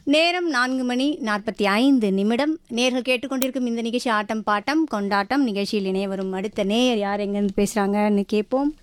நேரம் நான்கு மணி நாற்பத்தி ஐந்து நிமிடம் நேர்கள் கேட்டுக்கொண்டிருக்கும் இந்த நிகழ்ச்சி ஆட்டம் பாட்டம் கொண்டாட்டம் நிகழ்ச்சியில் இணைய வரும் அடுத்த நேயர் யார் எங்கேருந்து பேசுகிறாங்கன்னு கேட்போம்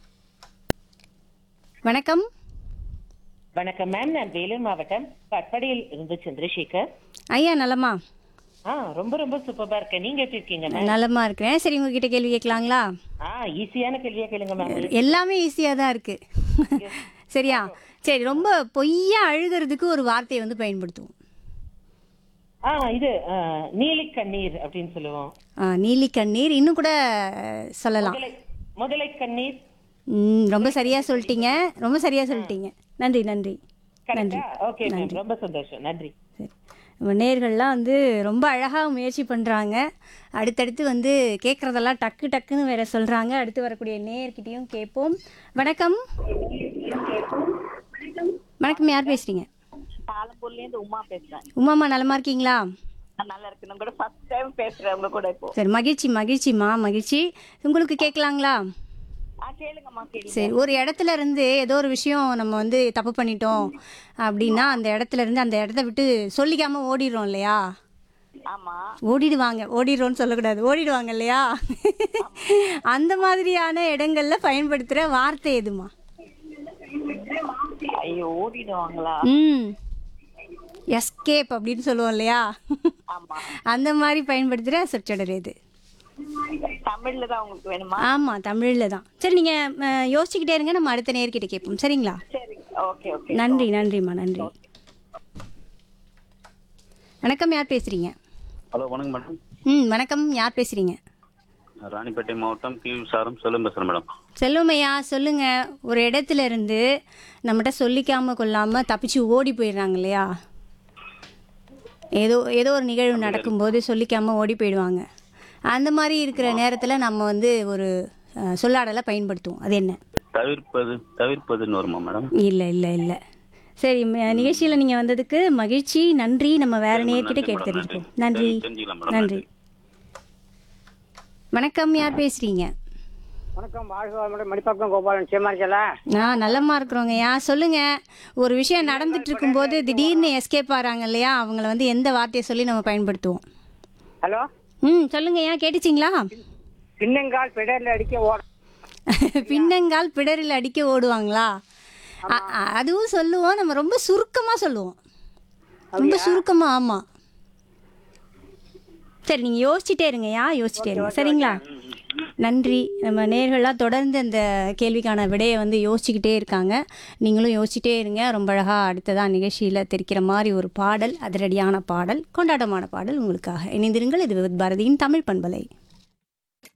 வணக்கம் வணக்கம் மேம் நான் வேலூர் மாவட்டம் கட்படியில் இருந்து சந்திரசேகர் ஐயா நலமா ஆ ரொம்ப ரொம்ப சூப்பரா இருக்கேன் நீங்க எப்படி இருக்கீங்க மேம் நலமா இருக்கிறேன் சரி உங்ககிட்ட கேள்வி கேட்கலாங்களா ஆ ஈஸியான கேள்வியா கேளுங்க மேம் எல்லாமே ஈஸியாக தான் இருக்கு சரியா சரி ரொம்ப பொய்யா அழுகிறதுக்கு ஒரு வார்த்தையை வந்து பயன்படுத்துவோம் ஆ இது ஆ, நீலி கண்ணீர் அப்படின்னு சொல்லுவோம் ஆ, நீலி கண்ணீர் இன்னும் கூட சொல்லலாம் முதலை முதலை கண்ணீர் ம், ரொம்ப சரியா சொல்லிட்டீங்க ரொம்ப சரியா சொல்லிட்டீங்க நன்றி நன்றி கரெக்டா ஓகே மேம் ரொம்ப சந்தோஷம் நன்றி சரி நம்ம நேர்கள்லாம் வந்து ரொம்ப அழகாக முயற்சி பண்ணுறாங்க அடுத்தடுத்து வந்து கேட்குறதெல்லாம் டக்கு டக்குன்னு வேற சொல்கிறாங்க அடுத்து வரக்கூடிய நேர்கிட்டையும் கேட்போம் வணக்கம் வணக்கம் யார் பேசுகிறீங்க பாலம்பூர்ல இருந்து உமா பேசுறேன் உமாம்மா நலமா இருக்கீங்களா நான் நல்லா இருக்கு நான் கூட ஃபர்ஸ்ட் டைம் பேசுறேன் உங்க கூட இப்போ சரி மகிழ்ச்சி மகிழ்ச்சிம்மா மகிழ்ச்சி உங்களுக்கு கேட்கலாங்களா ஆ கேளுங்கம்மா கேளுங்க சரி ஒரு இடத்துல இருந்து ஏதோ ஒரு விஷயம் நம்ம வந்து தப்பு பண்ணிட்டோம் அப்படின்னா அந்த இடத்துல இருந்து அந்த இடத்த விட்டு சொல்லிக்காம ஓடிடுறோம் இல்லையா ஆமா ஓடிடுவாங்க ஓடிடுறோம்னு சொல்லக்கூடாது ஓடிடுவாங்க இல்லையா அந்த மாதிரியான இடங்கள்ல பயன்படுத்துகிற வார்த்தை எதுமா ஐயோ ஓடிடுவாங்களா ம் எஸ்கேப் அப்படின்னு சொல்லுவோம் இல்லையா ஆமா அந்த மாதிரி பயன்படுத்துகிற சொற்றொடர் எது தமிழ்ல தான் உங்களுக்கு வேணுமா ஆமாம் தமிழில் தான் சரி நீங்கள் யோசிச்சுக்கிட்டே இருங்க நம்ம அடுத்த நேர்கிட்ட கேட்போம் சரிங்களா சரி ஓகே ஓகே நன்றி நன்றிம்மா நன்றி வணக்கம் யார் பேசுகிறீங்க ஹலோ வணக்கம் மேடம் ம் வணக்கம் யார் பேசுகிறீங்க ராணிப்பேட்டை மாவட்டம் கி சாரம் செல்லும் பேசுகிறேன் மேடம் செல்வமையா சொல்லுங்க ஒரு இடத்துல இருந்து நம்மகிட்ட சொல்லிக்காம கொள்ளாம தப்பிச்சு ஓடி போயிடுறாங்க இல்லையா ஏதோ ஏதோ ஒரு நிகழ்வு நடக்கும்போது சொல்லிக்காம ஓடி போயிடுவாங்க அந்த மாதிரி இருக்கிற நேரத்தில் நம்ம வந்து ஒரு அஹ், சொல்லாடலை பயன்படுத்துவோம் அது என்ன தவிர்ப்பது தவிர்ப்பதுன்னு வருமா மேடம் இல்லை இல்லை இல்லை சரி நிகழ்ச்சியில் நீங்கள் வந்ததுக்கு மகிழ்ச்சி நன்றி நம்ம வேற நேர்கிட்ட கேட்டு தெரிஞ்சுப்போம் நன்றி தெரிஞ்சுக்கலாம் மேடம் நன்றி வணக்கம் யார் பேசுறீங்க வணக்கம் வாழ்க வளமுடன் மணிப்பாக்கம் கோபாலன் சேமா இருக்கல நான் நல்லமா இருக்கிறோங்கய்யா சொல்லுங்க ஒரு விஷயம் நடந்துட்டு இருக்கும்போது திடீர்னு எஸ்கேப் ஆறாங்க இல்லையா அவங்கள வந்து எந்த வார்த்தையை சொல்லி நம்ம பயன்படுத்துவோம் ஹலோ ம் சொல்லுங்கய்யா கேட்டுச்சிங்களா பின்னங்கால் பிடர்ல அடிக்க ஓட பின்னங்கால் பிடரில் அடிக்க ஓடுவாங்களா அ- அ- அதுவும் சொல்லுவோம் நம்ம ரொம்ப சுருக்கமா சொல்லுவோம் ரொம்ப சுருக்கமா ஆமா சரி நீங்க யோசிச்சுட்டே இருங்கய்யா யோசிச்சுட்டே இருங்க சரிங்களா நன்றி நம்ம நேர்கள்லாம் தொடர்ந்து அந்த கேள்விக்கான விடையை வந்து யோசிச்சுக்கிட்டே இருக்காங்க நீங்களும் யோசிச்சுட்டே இருங்க ரொம்ப அழகாக அடுத்ததாக நிகழ்ச்சியில் தெரிக்கிற மாதிரி ஒரு பாடல் அதிரடியான பாடல் கொண்டாட்டமான பாடல் உங்களுக்காக இணைந்திருங்கள் இது பாரதியின் தமிழ் பண்பலை